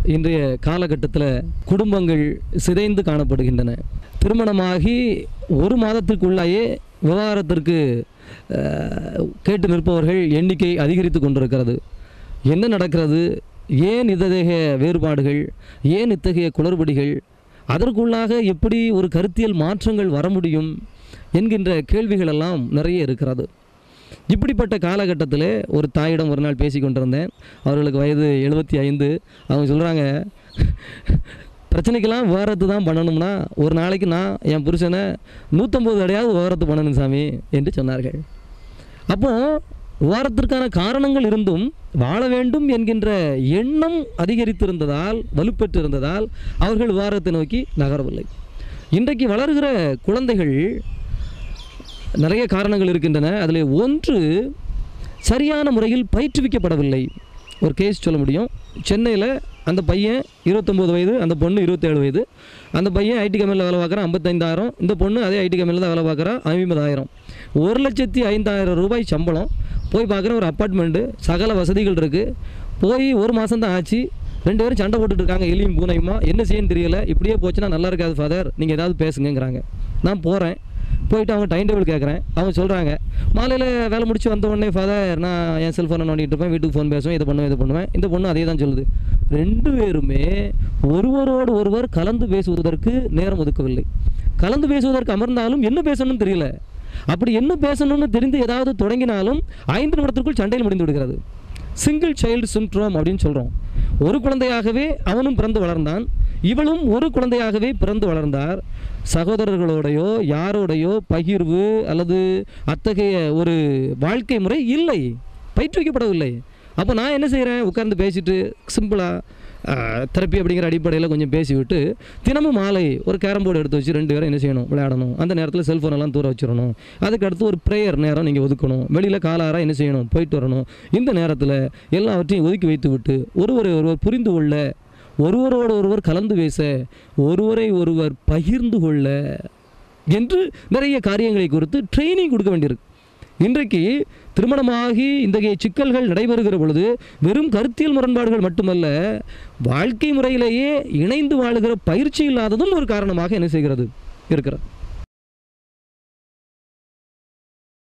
இன்றைய காலகட்டத்தில் குடும்பங்கள் சிதைந்து காணப்படுகின்றன திருமணமாகி ஒரு மாதத்திற்குள்ளாயே விவாகரத்திற்கு அஹ், கேட்டு நிற்பவர்கள் எண்ணிக்கை அதிகரித்து கொண்டிருக்கிறது என்ன நடக்கிறது ஏன் இத்தகைய வேறுபாடுகள் ஏன் இத்தகைய குளறுபடிகள் அதற்குள்ளாக எப்படி ஒரு கருத்தியல் மாற்றங்கள் வர முடியும் என்கின்ற கேள்விகள் எல்லாம் நிறைய இருக்கிறது இப்படிப்பட்ட காலகட்டத்தில் ஒரு தாயிடம் ஒரு நாள் பேசி கொண்டிருந்தேன் அவர்களுக்கு வயது எழுபத்தி ஐந்து அவங்க சொல்கிறாங்க பிரச்சனைக்கெல்லாம் விவரத்து தான் பண்ணணும்னா ஒரு நாளைக்கு நான் என் புருஷனை நூற்றம்பது தடையாவது விவரத்து பண்ணணும் சாமி என்று சொன்னார்கள் அப்போ விவாரத்திற்கான காரணங்கள் இருந்தும் வாழ வேண்டும் என்கின்ற எண்ணம் அதிகரித்திருந்ததால் வலுப்பெற்றிருந்ததால் அவர்கள் விவாரத்தை நோக்கி நகரவில்லை இன்றைக்கு வளர்கிற குழந்தைகள் நிறைய காரணங்கள் இருக்கின்றன அதில் ஒன்று சரியான முறையில் பயிற்றுவிக்கப்படவில்லை ஒரு கேஸ் சொல்ல முடியும் சென்னையில் அந்த பையன் இருபத்தொம்போது வயது அந்த பொண்ணு இருபத்தேழு வயது அந்த பையன் ஐடி கம்பெனியில் வேலை பார்க்குறான் ஐம்பத்தைந்தாயிரம் இந்த பொண்ணு அதே ஐடி கம்பெனியில் தான் வேலை பார்க்குறா ஐம்பதாயிரம் ஒரு லட்சத்தி ஐந்தாயிரம் ரூபாய் சம்பளம் போய் பார்க்குற ஒரு அப்பார்ட்மெண்ட்டு சகல வசதிகள் இருக்குது போய் ஒரு மாதம் தான் ஆச்சு ரெண்டு பேரும் சண்டை போட்டுட்டு இருக்காங்க எலியும் பூனையுமா என்ன செய்யன்னு தெரியல இப்படியே போச்சுன்னா நல்லா இருக்காது ஃபாதர் நீங்கள் ஏதாவது பேசுங்கங்கிறாங்க நான் போகிறேன் போயிட்டு அவங்க டைம் டேபிள் கேட்குறேன் அவங்க சொல்கிறாங்க மாலையில் வேலை முடிச்சு வந்த உடனே ஃபாதர் நான் என் செல்ஃபோனை நோண்டிட்டு இருப்பேன் வீட்டுக்கு ஃபோன் பேசுவேன் இதை பண்ணுவேன் இதை பண்ணுவேன் இந்த பொண்ணு அதே தான் சொல்லுது ரெண்டு பேருமே ஒருவரோடு ஒருவர் கலந்து பேசுவதற்கு நேரம் ஒதுக்கவில்லை கலந்து பேசுவதற்கு அமர்ந்தாலும் என்ன பேசணும்னு தெரியல அப்படி என்ன பேசணும்னு தெரிந்து ஏதாவது தொடங்கினாலும் ஐந்து நிமிடத்திற்குள் சண்டையில் முடிந்து விடுகிறது சிங்கிள் சைல்டு சிண்ட்ரோம் அப்படின்னு சொல்கிறோம் ஒரு குழந்தையாகவே அவனும் பிறந்து வளர்ந்தான் இவளும் ஒரு குழந்தையாகவே பிறந்து வளர்ந்தார் சகோதரர்களோடையோ யாரோடையோ பகிர்வு அல்லது அத்தகைய ஒரு வாழ்க்கை முறை இல்லை பயிற்றுவிக்கப்படவில்லை அப்போ நான் என்ன செய்கிறேன் உட்கார்ந்து பேசிட்டு சிம்பிளாக தெரப்பி அப்படிங்கிற அடிப்படையில் கொஞ்சம் பேசிவிட்டு தினமும் மாலை ஒரு கேரம் போர்டு எடுத்து வச்சு ரெண்டு பேரும் என்ன செய்யணும் விளையாடணும் அந்த நேரத்தில் செல்ஃபோன் எல்லாம் தூர வச்சிடணும் அதுக்கு அடுத்து ஒரு ப்ரேயர் நேரம் நீங்கள் ஒதுக்கணும் வெளியில் காலாராக என்ன செய்யணும் போயிட்டு வரணும் இந்த நேரத்தில் எல்லாவற்றையும் ஒதுக்கி வைத்து விட்டு ஒருவரை ஒருவர் புரிந்து கொள்ள ஒருவரோடு ஒருவர் கலந்து பேச ஒருவரை ஒருவர் பகிர்ந்து கொள்ள என்று நிறைய காரியங்களை குறித்து ட்ரைனிங் கொடுக்க வேண்டியிருக்கு இன்றைக்கு திருமணமாகி இத்தகைய சிக்கல்கள் நடைபெறுகிற பொழுது வெறும் கருத்தியல் முரண்பாடுகள் மட்டுமல்ல வாழ்க்கை முறையிலேயே இணைந்து வாழுகிற பயிற்சி இல்லாததும் ஒரு காரணமாக என்ன செய்கிறது இருக்கிறது